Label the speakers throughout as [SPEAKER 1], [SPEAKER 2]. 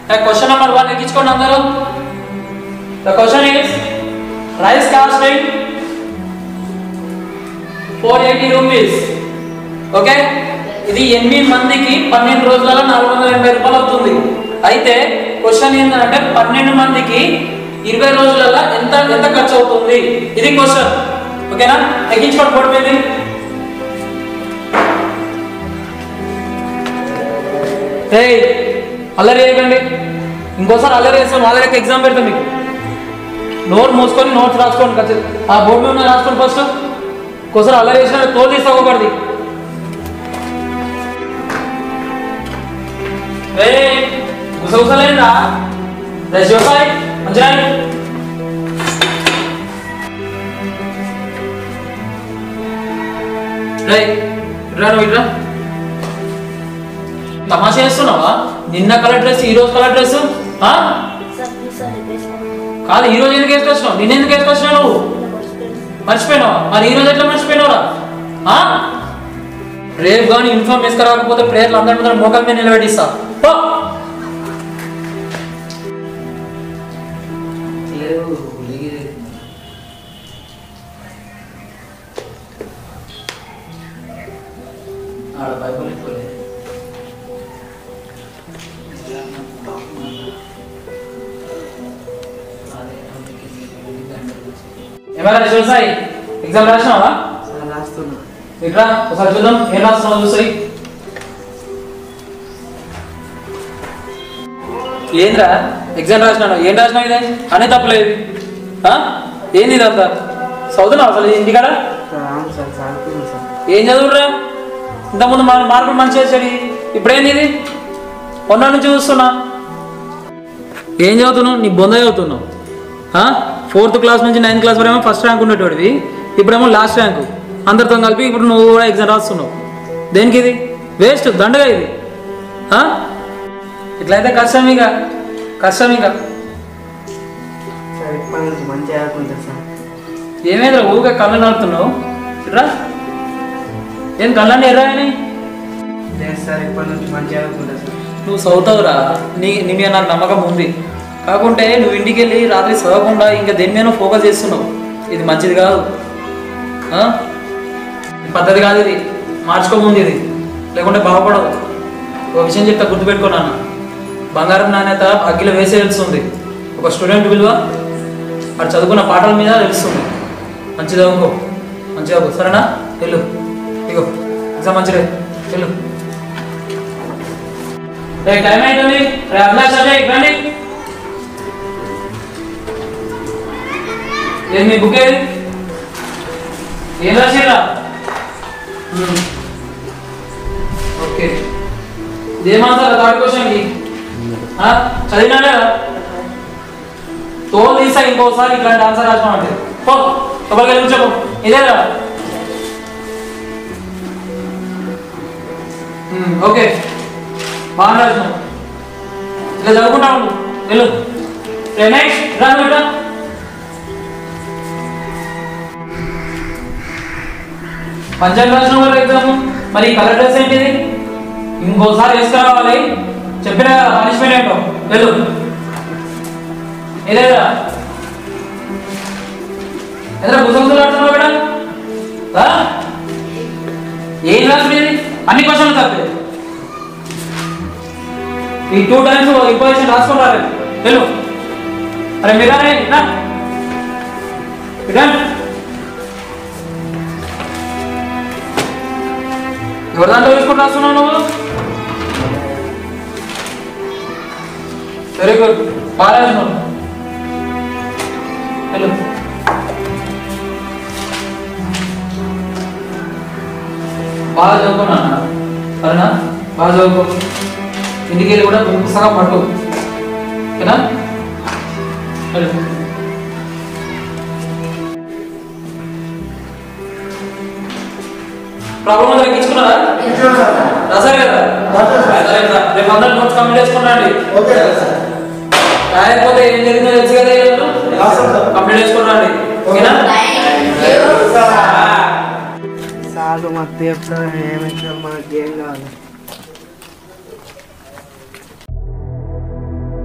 [SPEAKER 1] Question number one ఎక్కించుకోండి అందరూ the question is rice costing four eighty rupees okay ఇది ఎనిమిది మందికి పన్నెండు రోజులలో నాలుగు వందల ఎనభై రూపాయలు అవుతుంది అయితే క్వశ్చన్ ఏంటంటే పన్నెండు మందికి ఇరవై రోజులలో ఎంత ఎంత ఖర్చు అవుతుంది ఇది క్వశ్చన్ ఓకేనా ఎక్కించుకోండి బోర్డు మీద ఏయ్ అల్లరి చేయకండి ఇంకోసారి అల్లరి చేస్తాం వాళ్ళ యొక్క ఎగ్జామ్ పెడతాం మీకు నోట్ మూసుకొని నోట్స్ రాసుకోండి ఖచ్చితంగా ఆ బోర్డు మీద రాసుకోండి ఫస్ట్ ఇంకోసారి అల్లరి చేసిన తోలు తీసుకోకూడదు ఏ గుసగుసలేదా శివసాయి మంచిగా రే ఇట్రా నువ్వు ఇట్రా తమాషా చేస్తున్నావా నిన్న కలర్ డ్రెస్ ఈ రోజు కలర్ డ్రెస్ ఆ?
[SPEAKER 2] సార్ ప్లీజ్ సార్ రిక్వెస్ట్
[SPEAKER 1] కాదు ఈ రోజు ఎందుకు వేసుకొచ్చినావు నిన్న ఎందుకు వేసుకొచ్చినావు నువ్వు మర్చిపోయినావా మరి ఈ రోజు ఎట్లా మర్చిపోయినావురా ఆ? రేపు కానీ యూనిఫామ్ వేసుకురాకపోతే ప్రేయర్లు అందరి ముందర మోకాల మీద నిలబెట్టిస్తా పో. ఆడ బైబిల్ ఎక్కువలే. ఏమైనా చూసాయి ఎగ్జామ్ రాసినావా
[SPEAKER 3] రాస్తున్నా
[SPEAKER 1] ఇట్రా ఒకసారి చూద్దాం ఏం రాస్తున్నావు చూసాయి ఏంద్రా ఎగ్జామ్ రాసినాడు ఏం రాసినావు ఇదే అనే తప్పలేదు ఆ? ఏంది ఇదంతా చదువుతున్నావు అసలు ఇంటికాడ
[SPEAKER 3] సార్ అవును సార్ చదువుతున్నాను సార్
[SPEAKER 1] ఏం చదువురా ఇంతకుముందు మన మార్కులు మంచి చేసాడు ఇప్పుడేంది ఇది మొన్న నుంచి చూస్తున్నా ఏం చదువుతున్నావు నీ బొంద చదువుతున్నావు ఫోర్త్ క్లాస్ నుంచి నైన్త్ క్లాస్ వరకు ఫస్ట్ ర్యాంక్ ఉండేటోడివి ఇప్పుడేమో లాస్ట్ ర్యాంకు అందరితో కలిపి ఇప్పుడు నువ్వు కూడా ఎగ్జామ్ రాస్తున్నావు దేనికి ఇది వేస్ట్ దండగా ఇది ఆ? ఇట్లయితే కష్టం ఇక కష్టం ఇక
[SPEAKER 3] సార్ ఇప్పటి నుంచి మంచిగా చదువుకుంటా సార్
[SPEAKER 1] ఏమైందిరా ఊరికే కళ్ళు నడుతున్నావు రా ఏం కళ్ళని ఎర్రాయని
[SPEAKER 3] లేదు సార్ ఇప్పటి నుంచి మంచిగా చదువుకుంటా సార్
[SPEAKER 1] నువ్వు చదువుతావురా నీ నీ మీద నాకు నమ్మకం ఉంది కాకుంటే నువ్వు ఇంటికి వెళ్ళి రాత్రి చదవకుండా ఇంకా దేని మీద ఫోకస్ చేస్తున్నావు ఇది మంచిది కాదు ఆ? ఈ పద్ధతి కాదు ఇది మార్చుకోముంది ఇది లేకుంటే బాగుపడవు ఒక విషయం చెప్తా గుర్తుపెట్టుకున్నాను బంగారం నాణ్యత అగ్గిలో వేసే తెలుస్తుంది ఒక స్టూడెంట్ విలువ వాడు చదువుకున్న పాటల మీద తెలుస్తుంది మంచి చదువుకో మంచి చదువు సరేనా వెళ్ళు ఇగో ఎగ్జామ్ మంచిదే వెళ్ళు రే టైం అవుతుంది రే అభిలాష్ అజయ్ రండి ఏది మీ బుక్ ఏది ఏం రాసిరా ఓకే ఇదేమంటారు థర్డ్ క్వశ్చన్కి చదివినా లేదా తోలు తీసా ఇంకోసారి ఇట్లాంటి ఆన్సర్ రాసినామంటే పో ఒకరికి కూర్చోపో ఇదేరా ఉమ్, ఓకే బాగా రాసినావు ఇలా చదువుకుంటా ఉండు వెళ్ళు నెక్స్ట్ రా నువ్వు ఇట్రా. పంచాయతీ రాసిన వాళ్ళు ఎగ్జామ్ మరి కలర్ డ్రెస్ ఏంటిది ఇంకోసారి వేసుకురావాలి చెప్పిన పనిష్మెంట్ ఏంటో వెళ్ళు ఏదేదా ఎదురా గుసగుసలు ఆడుతున్నావు ఇక్కడ ఆ? ఏం రాసుడేది అన్ని క్వశ్చన్లు తప్పే ఈ టూ టైమ్స్ ఇంపోజిషన్ రాసుకుంటారు వెళ్ళు అరే మీరానే ఇట్లా ఇట్లా ఎవరి దాంట్లో వేసుకుని రాస్తున్నావు నువ్వు వెరీ గుడ్ బాగా రాసినావు వెళ్ళు బాగా చదువుకున్నా సరేనా బాగా చదువుకో ఇంటికి వెళ్ళి కూడా పుస్తకం పట్టు ఓకేనా వెళ్ళు ప్రాబ్లం అంతా ఎక్కించుకున్నారా రాసారు కదా సరే సార్. రేపు అందరూ నోట్స్ కంప్లీట్ చేసుకున్నాండి రాయకపోతే ఏం జరిగిందో తెలుసు కదా ఈరోజు? కంప్లీట్ చేసుకున్నాండి ఓకేనా
[SPEAKER 3] సార్లు మా తీర్థ ఏమైతే మనకి ఏం కావాలి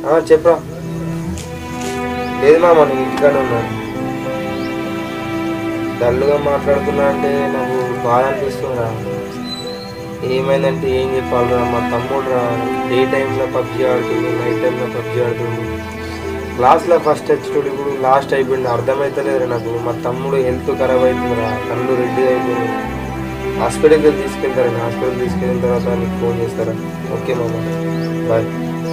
[SPEAKER 4] ఆ, చెప్పరా లేదు మామ నేను ఇంటికానే ఉన్నాను డల్గా మాట్లాడుతున్నా అంటే నాకు బాధ అనిపిస్తుందిరా ఏమైందంటే ఏం చెప్పాలిరా మా తమ్ముడు రా డే టైంలో పబ్జి ఆడుతుంది నైట్ టైంలో పబ్జి ఆడుతుంది క్లాస్లో ఫస్ట్ వచ్చేటోడు ఇప్పుడు లాస్ట్ అయిపోయింది అర్థమవుతలేదు నాకు మా తమ్ముడు హెల్త్ ఖరాబ్ అవుతుందిరా కళ్ళు రెడ్డి అయిపోయింది హాస్పిటల్కి తీసుకెళ్తారండి హాస్పిటల్ తీసుకెళ్ళిన తర్వాత నీకు ఫోన్ చేస్తారా ఓకే మామ బాయ్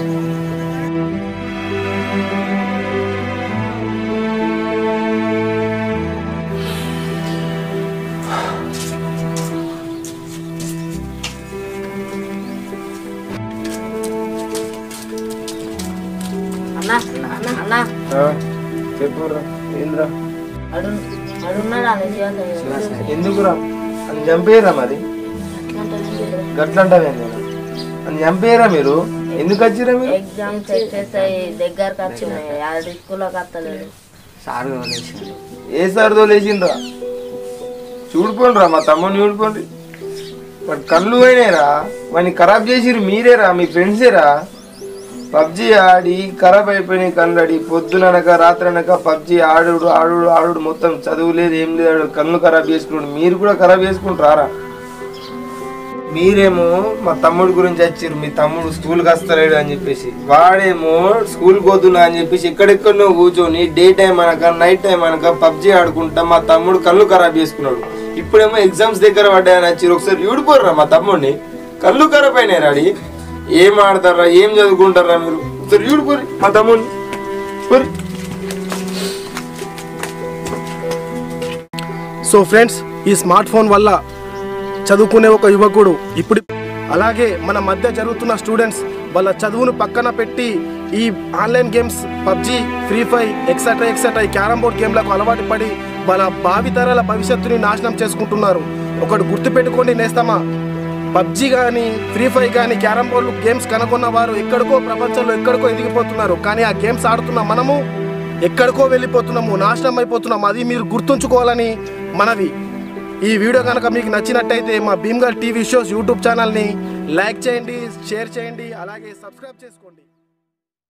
[SPEAKER 2] అన్నా అన్నా అన్నా
[SPEAKER 4] చెప్పురా ఏంద్రా
[SPEAKER 2] అడు అడున్నాడు అన్న జీవంతం
[SPEAKER 4] ఎందుకురా అని చంపేయరా మరి గట్లంటావేంది అని చంపేయరా మీరు ఎందుకు వచ్చిరా మీరు
[SPEAKER 2] ఎగ్జామ్స్ వచ్చేసాయి దగ్గరకు వచ్చినాయి అది స్కూల్లోకి వస్తలేడు
[SPEAKER 3] సార్ వదిలేసాడు
[SPEAKER 4] ఏ సార్ తోలేసిండ్రా చూడుకోండిరా మా తమ్ముడిని చూడుకోండి వాడి కళ్ళు పోయినాయిరా వాడిని ఖరాబ్ చేసిరు మీరేరా మీ ఫ్రెండ్సేరా పబ్జి ఆడి ఖరాబ్ అయిపోయినాయి కళ్ళు ఆడి పొద్దుననక రాత్రనక పబ్జి ఆడుడు ఆడుడు ఆడుడు మొత్తం చదువు లేదు ఏం లేదు ఆడు కళ్ళు ఖరాబ్ చేసుకున్నాడు మీరు కూడా ఖరాబ్ చేసుకుంటారా మీరేమో మా తమ్ముడు గురించి వచ్చిర్రు మీ తమ్ముడు స్కూల్కి వస్తలేడు అని చెప్పేసి వాడేమో స్కూల్కి పోతున్నా అని చెప్పేసి ఎక్కడెక్కడో కూర్చొని డే టైం అనక నైట్ టైం అనక పబ్జి ఆడుకుంటా మా తమ్ముడు కళ్ళు ఖరాబ్ చేసుకున్నాడు ఇప్పుడేమో ఎగ్జామ్స్ దగ్గర పడ్డాయని వచ్చి ఒకసారి చూడిపోర్రా మా తమ్ముడిని కళ్ళు ఖరాబ్ అయినాయి రాడి ఏం ఆడతారా ఏం చదువుకుంటారా మీరు ఒకసారి చూడిపోరి మా తమ్ముడిని పోరి
[SPEAKER 5] సో ఫ్రెండ్స్ ఈ స్మార్ట్ ఫోన్ వల్ల చదువుకునే ఒక యువకుడు ఇప్పుడు అలాగే మన మధ్య జరుగుతున్న స్టూడెంట్స్ వాళ్ళ చదువును పక్కన పెట్టి ఈ online games PUBG Free Fire etcetera etcetera ఈ క్యారమ్ బోర్డ్ గేమ్లకు అలవాటు పడి వాళ్ళ భావితరాల భవిష్యత్తుని నాశనం చేసుకుంటున్నారు ఒకటి గుర్తుపెట్టుకోండి నేస్తామా పబ్జి కానీ ఫ్రీ ఫైర్ కానీ క్యారమ్ బోర్డు గేమ్స్ కనుగొన్న వారు ఎక్కడికో ప్రపంచంలో ఎక్కడికో ఎదిగిపోతున్నారు కానీ ఆ గేమ్స్ ఆడుతున్న మనము ఎక్కడికో వెళ్ళిపోతున్నాము నాశనం అయిపోతున్నాము అది మీరు గుర్తుంచుకోవాలని మనవి ఈ వీడియో కనుక మీకు నచ్చినట్టయితే మా భీమ్గల్ టీవీ షోస్ యూట్యూబ్ ఛానల్ని లైక్ చేయండి షేర్ చేయండి అలాగే సబ్స్క్రైబ్ చేసుకోండి